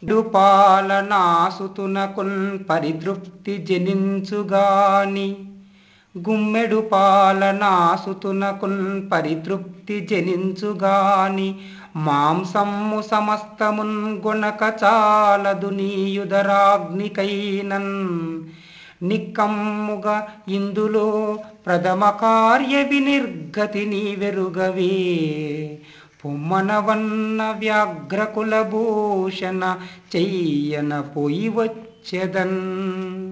పాలనాసుతునకున్ పరితృప్తి జనించుగాని గుమ్మెడు పాలనాసుతునకున్ పరితృప్తి జనించుగాని మాంసమ్ము సమస్తమున్ గొనక చాలదు నీయుదరాగ్నికైనన్ నిక్కమ్ముగా ఇందులో ప్రథమ కార్య వినిర్గతి నీవెరుగవే పొమ్మనవన్న వ్యాఘ్రకుల భూషణ చెయ్యన పోయి వచ్చెదన్